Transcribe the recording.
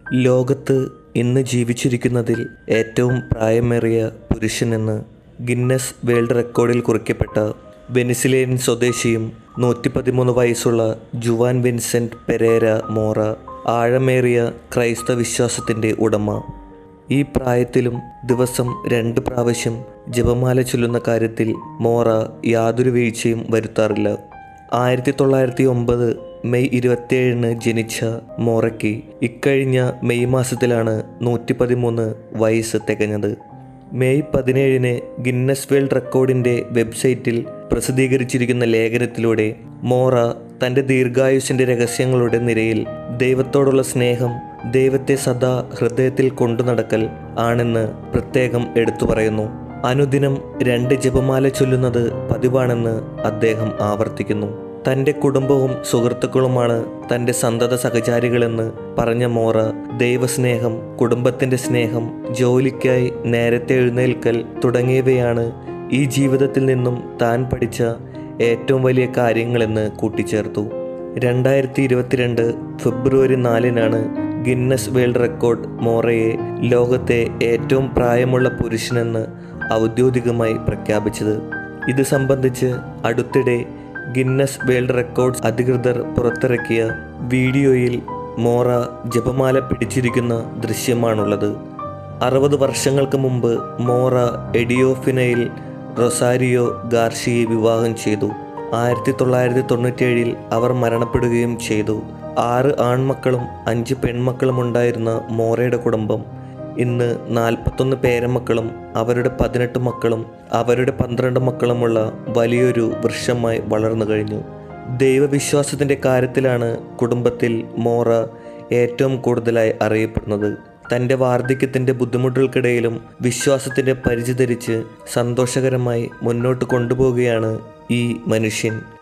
ലോകത്ത് ഇന്ന് ജീവിച്ചിരിക്കുന്നതിൽ ഏറ്റവും പ്രായമേറിയ പുരുഷനെന്ന് ഗിന്നസ് വേൾഡ് റെക്കോർഡിൽ കുറിക്കപ്പെട്ട വെനിസിലേൻ സ്വദേശിയും നൂറ്റി പതിമൂന്ന് വയസ്സുള്ള ജുവാൻ വിൻസെന്റ് പെരേര മോറ ആഴമേറിയ ക്രൈസ്തവ വിശ്വാസത്തിൻ്റെ ഉടമ ഈ പ്രായത്തിലും ദിവസം രണ്ട് പ്രാവശ്യം ജപമാല ചൊല്ലുന്ന കാര്യത്തിൽ മോറ യാതൊരു വീഴ്ചയും വരുത്താറില്ല ആയിരത്തി തൊള്ളായിരത്തി ഒമ്പത് മെയ് ഇരുപത്തിയേഴിന് ജനിച്ച മോറയ്ക്ക് ഇക്കഴിഞ്ഞ മെയ് മാസത്തിലാണ് നൂറ്റി പതിമൂന്ന് വയസ്സ് തികഞ്ഞത് മെയ് പതിനേഴിന് ഗിന്നസ് വേൾഡ് റെക്കോർഡിൻ്റെ വെബ്സൈറ്റിൽ പ്രസിദ്ധീകരിച്ചിരിക്കുന്ന ലേഖനത്തിലൂടെ മോറ തൻ്റെ ദീർഘായുസിൻ്റെ രഹസ്യങ്ങളുടെ നിരയിൽ ദൈവത്തോടുള്ള സ്നേഹം ദൈവത്തെ സദാ ഹൃദയത്തിൽ കൊണ്ടു നടക്കൽ ആണെന്ന് പ്രത്യേകം എടുത്തു പറയുന്നു അനുദിനം രണ്ട് ജപമാല ചൊല്ലുന്നത് പതിവാണെന്ന് അദ്ദേഹം ആവർത്തിക്കുന്നു തൻ്റെ കുടുംബവും സുഹൃത്തുക്കളുമാണ് തൻ്റെ സന്തത സഹചാരികളെന്ന് പറഞ്ഞ മോറ ദൈവസ്നേഹം കുടുംബത്തിൻ്റെ സ്നേഹം ജോലിക്കായി നേരത്തെ എഴുന്നേൽക്കൽ തുടങ്ങിയവയാണ് ഈ ജീവിതത്തിൽ നിന്നും താൻ പഠിച്ച ഏറ്റവും വലിയ കാര്യങ്ങളെന്ന് കൂട്ടിച്ചേർത്തു രണ്ടായിരത്തി ഇരുപത്തിരണ്ട് ഫെബ്രുവരി നാലിനാണ് ഗിന്നസ് വേൾഡ് റെക്കോർഡ് മോറയെ ലോകത്തെ ഏറ്റവും പ്രായമുള്ള പുരുഷനെന്ന് ഔദ്യോഗികമായി പ്രഖ്യാപിച്ചത് ഇത് സംബന്ധിച്ച് അടുത്തിടെ ഗിന്നസ് വേൾഡ് റെക്കോർഡ്സ് അധികൃതർ പുറത്തിറക്കിയ വീഡിയോയിൽ മോറ ജപമാല പിടിച്ചിരിക്കുന്ന ദൃശ്യമാണുള്ളത് അറുപത് വർഷങ്ങൾക്ക് മുമ്പ് മോറ എഡിയോഫിനയിൽ റൊസാരിയോ ഗാർഷിയെ വിവാഹം ചെയ്തു ആയിരത്തി തൊള്ളായിരത്തി തൊണ്ണൂറ്റേഴിൽ അവർ മരണപ്പെടുകയും ചെയ്തു ആറ് ആൺമക്കളും അഞ്ച് പെൺമക്കളും ഉണ്ടായിരുന്ന മോറയുടെ കുടുംബം ഇന്ന് നാൽപ്പത്തൊന്ന് പേരമക്കളും അവരുടെ പതിനെട്ട് മക്കളും അവരുടെ പന്ത്രണ്ട് മക്കളുമുള്ള വലിയൊരു വൃക്ഷമായി വളർന്നു കഴിഞ്ഞു ദൈവവിശ്വാസത്തിൻ്റെ കാര്യത്തിലാണ് കുടുംബത്തിൽ മോറ ഏറ്റവും കൂടുതലായി അറിയപ്പെടുന്നത് തൻ്റെ വാർദ്ധക്യത്തിൻ്റെ ബുദ്ധിമുട്ടുകൾക്കിടയിലും വിശ്വാസത്തിൻ്റെ പരിചി ധരിച്ച് സന്തോഷകരമായി മുന്നോട്ട് കൊണ്ടുപോവുകയാണ് ഈ മനുഷ്യൻ